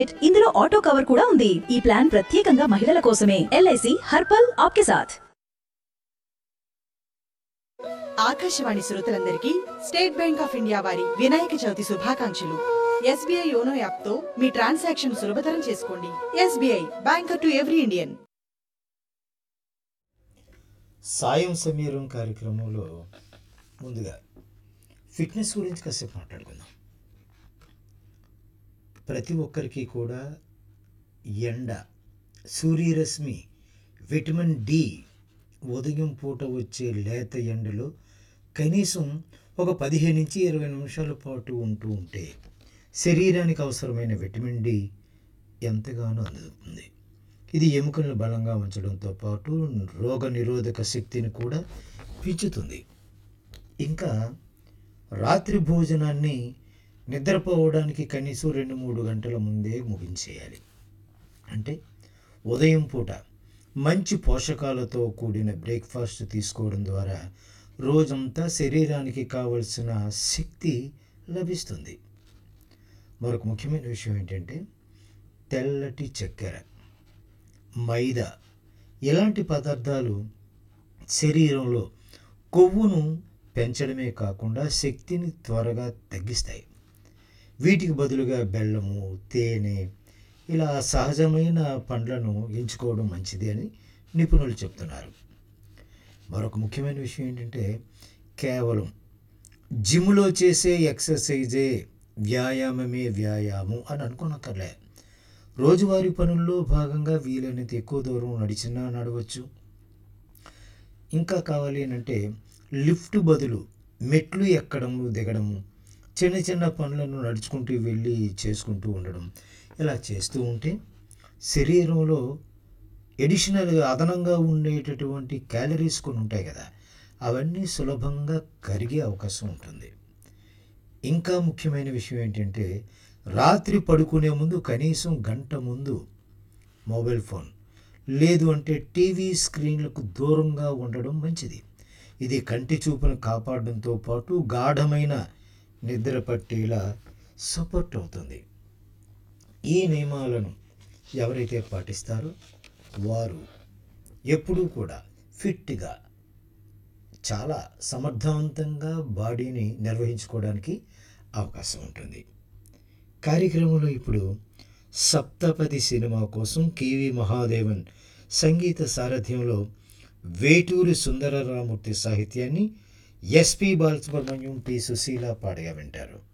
ఇందులో auto cover కూడా ఉంది ఈ ప్లాన్ ప్రత్యేకంగా మహిళల కోసమే ఎల్ఐసి హర్పల్ ఆప్కే సాథ్ ఆకాశవాణి శ్రోతలందరికీ స్టేట్ బ్యాంక్ ఆఫ్ ఇండియా వారి వినాయక చవితి శుభాకాంక్షలు ఎస్బీఐ యోనో యాప్ తో మీ ట్రాన్సాక్షన్ సులభతరం చేసుకోండి SBI banker to every Indian సాయం సమీరం కార్యక్రమంలో ముందుగా ఫిట్నెస్ గురించి కాసేపు మాట్లాడుకుందాం ప్రతి ఒక్కరికి కూడా ఎండ సూర్యరశ్మి విటమిన్ డి ఉదయం పూట వచ్చే లేత ఎండలో కనీసం ఒక పదిహేను నుంచి ఇరవై నిమిషాల పాటు ఉంటూ ఉంటే శరీరానికి అవసరమైన విటమిన్ డి ఎంతగానో అందుతుంది ఇది ఎముకలను బలంగా ఉంచడంతో పాటు రోగ నిరోధక శక్తిని కూడా పెంచుతుంది ఇంకా రాత్రి భోజనాన్ని నిద్రపోవడానికి కనీసం రెండు మూడు గంటల ముందే ముగించేయాలి అంటే ఉదయం పూట మంచి పోషకాలతో కూడిన బ్రేక్ఫాస్ట్ తీసుకోవడం ద్వారా రోజంతా శరీరానికి కావలసిన శక్తి లభిస్తుంది మరొక ముఖ్యమైన విషయం ఏంటంటే తెల్లటి చక్కెర మైదా ఇలాంటి పదార్థాలు శరీరంలో కొవ్వును పెంచడమే కాకుండా శక్తిని త్వరగా తగ్గిస్తాయి వీటికి బదులుగా బెల్లము తేనె ఇలా సహజమైన పండ్లను ఎంచుకోవడం మంచిది అని నిపుణులు చెప్తున్నారు మరొక ముఖ్యమైన విషయం ఏంటంటే కేవలం జిమ్లో చేసే ఎక్సర్సైజే వ్యాయామమే వ్యాయామం అని అనుకోనక్కర్లే రోజువారీ పనుల్లో భాగంగా వీలైనంత ఎక్కువ దూరం నడిచినా నడవచ్చు ఇంకా కావాలి అని అంటే లిఫ్ట్ బదులు మెట్లు ఎక్కడము దిగడము చిన్న చిన్న పనులను నడుచుకుంటూ వెళ్ళి చేసుకుంటూ ఉండడం ఇలా చేస్తూ ఉంటే శరీరంలో ఎడిషనల్గా అదనంగా ఉండేటటువంటి క్యాలరీస్ కొన్ని ఉంటాయి కదా అవన్నీ సులభంగా కరిగే అవకాశం ఉంటుంది ఇంకా ముఖ్యమైన విషయం ఏంటంటే రాత్రి పడుకునే ముందు కనీసం గంట ముందు మొబైల్ ఫోన్ లేదు అంటే టీవీ స్క్రీన్లకు దూరంగా ఉండడం మంచిది ఇది కంటి చూపును కాపాడడంతో పాటు గాఢమైన నిద్ర పట్టేలా సపోర్ట్ అవుతుంది ఈ నియమాలను ఎవరైతే పాటిస్తారో వారు ఎప్పుడూ కూడా ఫిట్గా చాలా సమర్థవంతంగా బాడీని నిర్వహించుకోవడానికి అవకాశం ఉంటుంది కార్యక్రమంలో ఇప్పుడు సప్తపది సినిమా కోసం కేవి మహాదేవన్ సంగీత సారథ్యంలో వేటూరి సుందరరామూర్తి సాహిత్యాన్ని ఎస్పి బాలసుబ్రహ్మణ్యం పి సుశీల పాడగా వింటారు